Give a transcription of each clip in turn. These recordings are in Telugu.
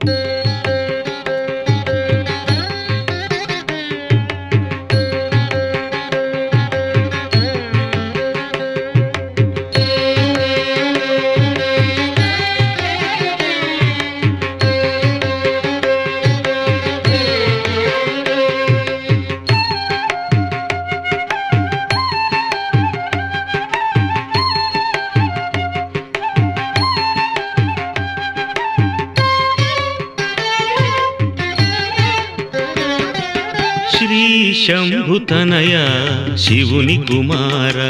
శ్రీ శంభుతనయ శివుని కుమారా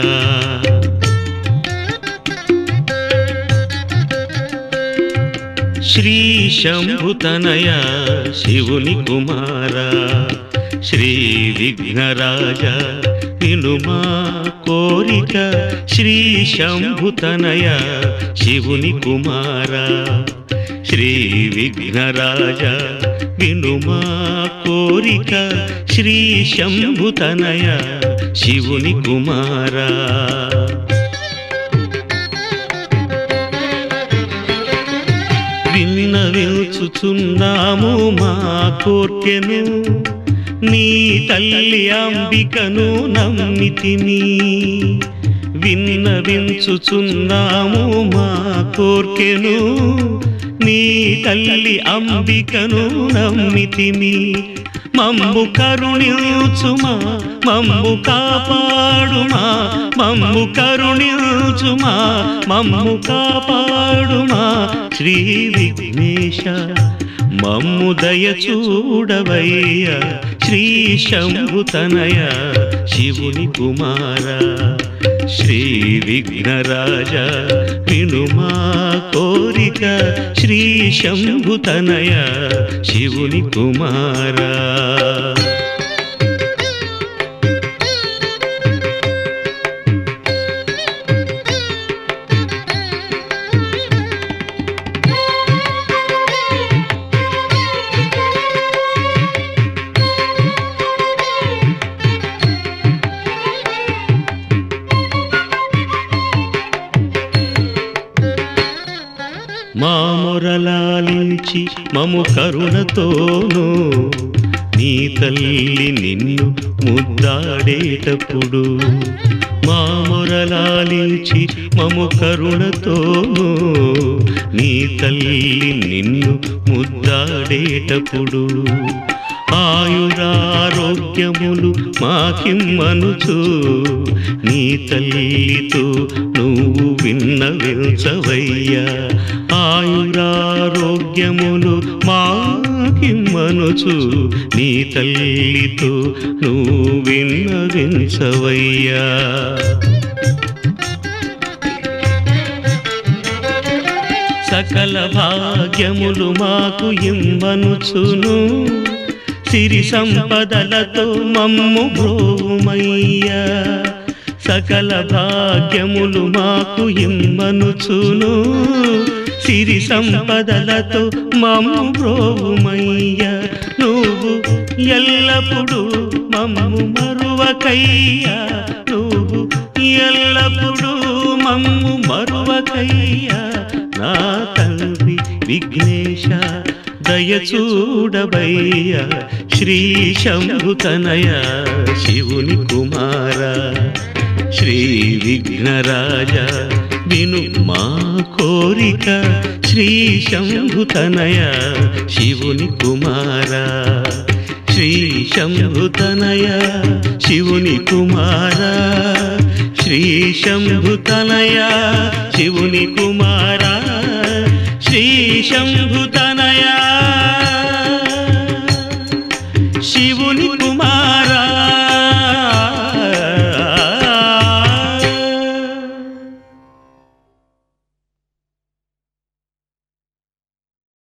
శ్రీ శంభుతనయ శివుని కుమారా శ్రీ విఘ్నరాజ వినుమా కోరిక శ్రీ శంభుతనయ శివుని కుమారా శ్రీ విఘ్నరాజ వినుమా కోరిక శ్రీ శంభుతనయ శివుని కుమారా విన్నవించుచున్నాము మా కోర్కెను నీ తల్లి అంబికను నమ్మితిమి విన్నవించుచున్నాము మా కోర్కెను నీ తల్లి అంబికను నమ్మితిమి మమ్ము కరుణించుమా మమ్ము కాపాడుమా మమ్ము కరుణించుమా మమ్ము కాపాడుమా శ్రీ విఘ్నేశ మమ్ము దయ చూడవయ్య శ్రీ శంభుతనయ శివుని కుమార శ్రీ విఘ్నరాజ వినుమా కోరిక శ్రీ శంభుతనయ శివుని కుమారా మా మొరలాలించి మము కరుణతోను నీ తల్లి నిన్ను ముద్దాడేటప్పుడు మా మొరలాలించి మము కరుణతోను నీ తల్లి నిన్ను ముద్దాడేటప్పుడు ఆయురారోగ్యములు మాకిమ్మనుచు నీ తల్లితో నువ్వు విన్నవించవయ్యా ఆయురారోగ్యములు మాకిమ్మనుచు నీ తల్లితో నువ్వు విన్నవించవయ్యా సకల భాగ్యములు మాకు ఇమ్మనుచును సిరి సంపదలతో మమ్ము బ్రోమయ్యా సకల భాగ్యములు మాకు ఇమ్మనుచును సిరి సంపదలతో మమ్ము బ్రోమయ్యా నువ్వు ఎల్లప్పుడూ మమ్ము మరువకయ్యా నువ్వు ఎల్లప్పుడూ మమ్ము మరువకయ్యా నా తండ్రి విఘ్నేశ దయచూడబయ్య శ్రీ శంభుతనయ శివుని కుమార శ్రీ విఘ్నరాజ విను మా కోరిక శ్రీ శంభుతనయ శివుని కుమార శ్రీ శంభుతనయ శివుని కుమార శ్రీ శంభుతనయ శివుని కుమార శ్రీ శంభుతనయ